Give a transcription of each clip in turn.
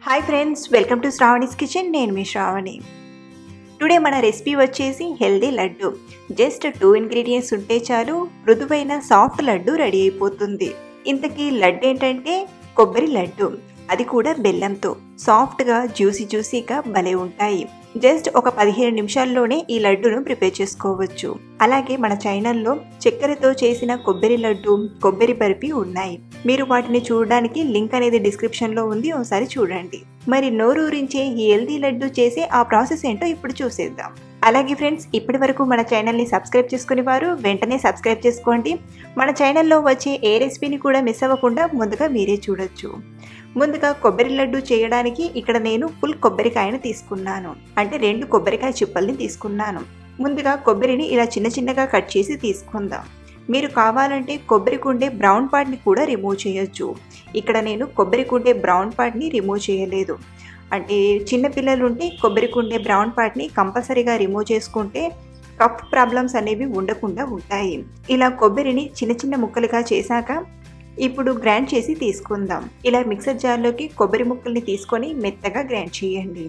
hi friends welcome to Sravani's kitchen నేను మీ Sravani today మన రెసిపీ వచ్చేసి healthy laddu just two ingredients ఉంటే చాలు మృదువైన సాఫ్ట్ లడ్డు రెడీ అయిపోతుంది ఇంతకీ లడ్డు ఏంటంటే కొబ్బరి లడ్డు అది కూడా బెల్లంతో సాఫ్ట్గా జ్యూసీ జ్యూసీగా భలే ఉంటాయి జస్ట్ ఒక పదిహేను నిమిషాల్లోనే ఈ లడ్డును ప్రిపేర్ చేసుకోవచ్చు అలాగే మన ఛానల్లో చక్కెరతో చేసిన కొబ్బరి లడ్డు కొబ్బరి బర్ఫీ ఉన్నాయి మీరు వాటిని చూడడానికి లింక్ అనేది డిస్క్రిప్షన్లో ఉంది ఒకసారి చూడండి మరి నోరూరించే ఈ హెల్దీ లడ్డు చేసే ఆ ప్రాసెస్ ఏంటో ఇప్పుడు చూసేద్దాం అలాగే ఫ్రెండ్స్ ఇప్పటి వరకు మన ఛానల్ని సబ్స్క్రైబ్ చేసుకునే వారు వెంటనే సబ్స్క్రైబ్ చేసుకోండి మన ఛానల్లో వచ్చే ఏ రెసిపీని కూడా మిస్ అవ్వకుండా ముందుగా మీరే చూడొచ్చు ముందుగా కొబ్బరి లడ్డు చేయడానికి ఇక్కడ నేను ఫుల్ కొబ్బరికాయను తీసుకున్నాను అంటే రెండు కొబ్బరికాయ చిప్పల్ని తీసుకున్నాను ముందుగా కొబ్బరిని ఇలా చిన్న చిన్నగా కట్ చేసి తీసుకుందాం మీరు కావాలంటే కొబ్బరికి ఉండే బ్రౌన్ పార్ట్ని కూడా రిమూవ్ చేయొచ్చు ఇక్కడ నేను కొబ్బరికి ఉండే బ్రౌన్ పార్ట్ని రిమూవ్ చేయలేదు అంటే చిన్న పిల్లలు ఉంటే కొబ్బరికి ఉండే బ్రౌన్ పార్ట్ని కంపల్సరీగా రిమూవ్ చేసుకుంటే కఫ్ ప్రాబ్లమ్స్ అనేవి ఉండకుండా ఉంటాయి ఇలా కొబ్బరిని చిన్న చిన్న ముక్కలుగా చేశాక ఇప్పుడు గ్రైండ్ చేసి తీసుకుందాం ఇలా మిక్సర్ జార్లోకి కొబ్బరి ముక్కల్ని తీసుకొని మెత్తగా గ్రైండ్ చేయండి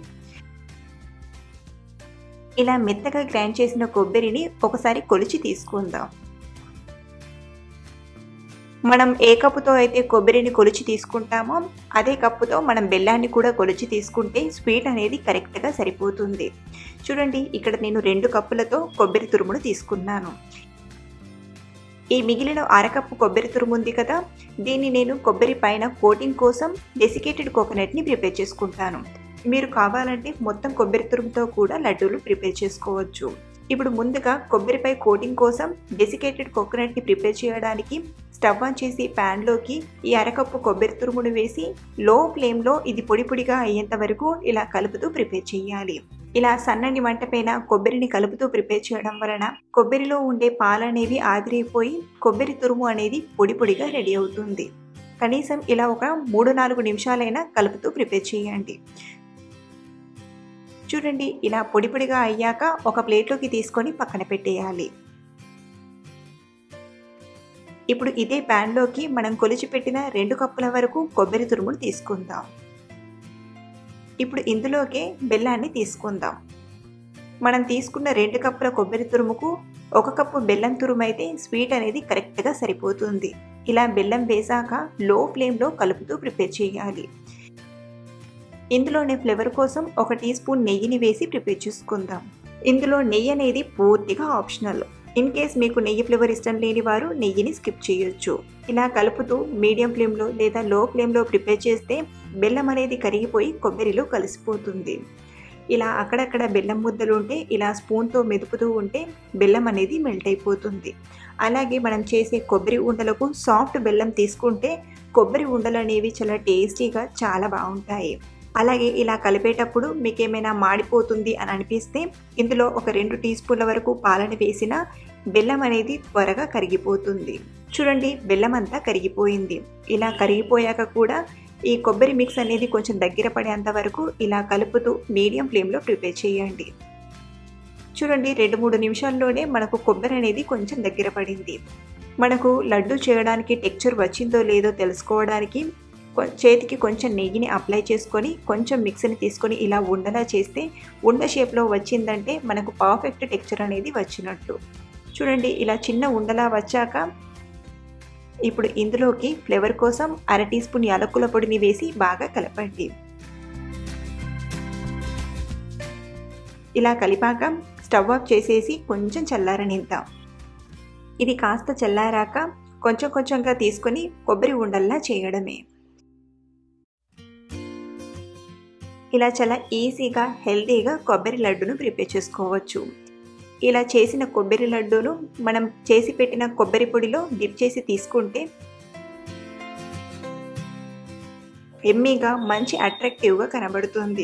ఇలా మెత్తగా గ్రైండ్ చేసిన కొబ్బరిని ఒకసారి కొలిచి తీసుకుందాం మనం ఏ కప్పుతో అయితే కొబ్బరిని కొలిచి తీసుకుంటామో అదే కప్పుతో మనం బెల్లాన్ని కూడా కొలిచి తీసుకుంటే స్వీట్ అనేది కరెక్ట్గా సరిపోతుంది చూడండి ఇక్కడ నేను రెండు కప్పులతో కొబ్బరి తురుమును తీసుకున్నాను ఈ మిగిలిన అరకప్పు కొబ్బరి తురుము ఉంది కదా దీన్ని నేను కొబ్బరి పైన కోటింగ్ కోసం డెసికేటెడ్ కోకోనట్ని ప్రిపేర్ చేసుకుంటాను మీరు కావాలంటే మొత్తం కొబ్బరి తురుముతో కూడా లడ్డూలు ప్రిపేర్ చేసుకోవచ్చు ఇప్పుడు ముందుగా కొబ్బరిపై కోటింగ్ కోసం డెసికేటెడ్ కోకోనట్ని ప్రిపేర్ చేయడానికి స్టవ్ ఆన్ చేసి ప్యాన్లోకి ఈ అరకప్పు కొబ్బరి తురుమును వేసి లో ఫ్లేమ్లో ఇది పొడి పొడిగా అయ్యేంత వరకు ఇలా కలుపుతూ ప్రిపేర్ చేయాలి ఇలా సన్నని మంట పైన కొబ్బరిని కలుపుతూ ప్రిపేర్ చేయడం వలన కొబ్బరిలో ఉండే పాలు అనేవి ఆవిరైపోయి కొబ్బరి తురుము అనేది పొడి పొడిగా రెడీ అవుతుంది కనీసం ఇలా ఒక మూడు నాలుగు నిమిషాలైనా కలుపుతూ ప్రిపేర్ చేయండి చూడండి ఇలా పొడి పొడిగా అయ్యాక ఒక ప్లేట్లోకి తీసుకొని పక్కన పెట్టేయాలి ఇప్పుడు ఇదే ప్యాన్లోకి మనం కొలిచి పెట్టిన రెండు కప్పుల వరకు కొబ్బరి తురుమును తీసుకుందాం ఇప్పుడు ఇందులోకే బెల్లాన్ని తీసుకుందాం మనం తీసుకున్న రెండు కప్పుల కొబ్బరి తురుముకు ఒక కప్పు బెల్లం తురుము అయితే స్వీట్ అనేది కరెక్ట్గా సరిపోతుంది ఇలా బెల్లం వేసాక లో ఫ్లేమ్లో కలుపుతూ ప్రిపేర్ చేయాలి ఇందులోనే ఫ్లేవర్ కోసం ఒక టీ స్పూన్ నెయ్యిని వేసి ప్రిపేర్ చేసుకుందాం ఇందులో నెయ్యి అనేది పూర్తిగా ఆప్షనల్ ఇన్ కేస్ మీకు నెయ్యి ఫ్లేవర్ ఇష్టం లేని వారు నెయ్యిని స్కిప్ చేయొచ్చు ఇలా కలుపుతూ మీడియం ఫ్లేమ్లో లేదా లో ఫ్లేమ్లో ప్రిపేర్ చేస్తే బెల్లం అనేది కరిగిపోయి కొబ్బరిలో కలిసిపోతుంది ఇలా అక్కడక్కడ బెల్లం ముద్దలు ఉంటే ఇలా స్పూన్తో మెదుపుతూ ఉంటే బెల్లం అనేది మెల్ట్ అయిపోతుంది అలాగే మనం చేసే కొబ్బరి ఉండలకు సాఫ్ట్ బెల్లం తీసుకుంటే కొబ్బరి ఉండలు అనేవి చాలా టేస్టీగా చాలా బాగుంటాయి అలాగే ఇలా కలిపేటప్పుడు మీకు ఏమైనా మాడిపోతుంది అని అనిపిస్తే ఇందులో ఒక రెండు టీ స్పూన్ల వరకు పాలను వేసిన బెల్లం అనేది త్వరగా కరిగిపోతుంది చూడండి బెల్లం అంతా కరిగిపోయింది ఇలా కరిగిపోయాక కూడా ఈ కొబ్బరి మిక్స్ అనేది కొంచెం దగ్గర పడేంత వరకు ఇలా కలుపుతూ మీడియం ఫ్లేమ్లో ప్రిపేర్ చేయండి చూడండి రెండు మూడు నిమిషాల్లోనే మనకు కొబ్బరి అనేది కొంచెం దగ్గర పడింది మనకు లడ్డు చేయడానికి టెక్చర్ వచ్చిందో లేదో తెలుసుకోవడానికి చేతికి కొంచెం నెయ్యిని అప్లై చేసుకొని కొంచెం మిక్సీని తీసుకొని ఇలా ఉండలా చేస్తే ఉండ షేప్లో వచ్చిందంటే మనకు పర్ఫెక్ట్ టెక్చర్ అనేది వచ్చినట్టు చూడండి ఇలా చిన్న ఉండలా వచ్చాక ఇప్పుడు ఇందులోకి ఫ్లేవర్ కోసం అర టీ స్పూన్ యాలకుల పొడిని వేసి బాగా కలపండి ఇలా కలిపాక స్టవ్ ఆఫ్ చేసేసి కొంచెం చల్లారనిద్దాం ఇది కాస్త చల్లారాక కొంచెం కొంచెంగా తీసుకొని కొబ్బరి ఉండల్లా చేయడమే ఇలా చాలా ఈజీగా హెల్తీగా కొబ్బరి లడ్డును ప్రిపేర్ చేసుకోవచ్చు ఇలా చేసిన కొబ్బరి లడ్డూను మనం చేసి పెట్టిన కొబ్బరి పొడిలో డిప్ చేసి తీసుకుంటే ఎమ్మీగా మంచి అట్రాక్టివ్గా కనబడుతుంది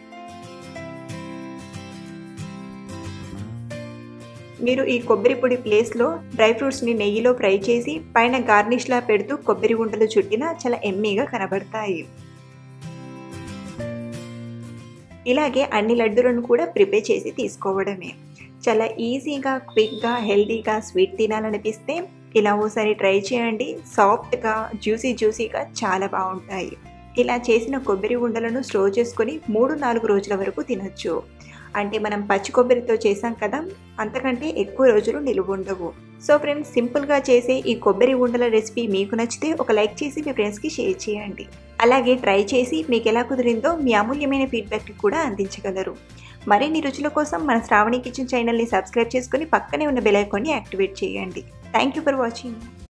మీరు ఈ కొబ్బరి పొడి ప్లేస్లో డ్రై ఫ్రూట్స్ని నెయ్యిలో ఫ్రై చేసి పైన గార్నిష్లా పెడుతూ కొబ్బరి ఉండలు చుట్టినా చాలా ఎమ్మీగా కనబడతాయి ఇలాగే అన్ని లడ్డూలను కూడా ప్రిపేర్ చేసి తీసుకోవడమే చాలా ఈజీగా క్విక్గా హెల్తీగా స్వీట్ తినాలనిపిస్తే ఇలా ఓసారి ట్రై చేయండి సాఫ్ట్గా జ్యూసీ జ్యూసీగా చాలా బాగుంటాయి ఇలా చేసిన కొబ్బరి ఉండలను స్టోర్ చేసుకొని మూడు నాలుగు రోజుల వరకు తినొచ్చు అంటే మనం పచ్చి కొబ్బరితో చేసాం కదా అంతకంటే ఎక్కువ రోజులు నిలువ ఉండవు సో ఫ్రెండ్స్ సింపుల్గా చేసే ఈ కొబ్బరి ఉండల రెసిపీ మీకు నచ్చితే ఒక లైక్ చేసి మీ ఫ్రెండ్స్కి షేర్ చేయండి అలాగే ట్రై చేసి మీకు ఎలా కుదిరిందో మీ అమూల్యమైన ఫీడ్బ్యాక్ని కూడా అందించగలరు మరిన్ని రుచుల కోసం మన శ్రావణి కిచెన్ ఛానల్ని సబ్స్క్రైబ్ చేసుకుని పక్కనే ఉన్న బెల్ ఐకాన్ని యాక్టివేట్ చేయండి థ్యాంక్ యూ ఫర్ వాచింగ్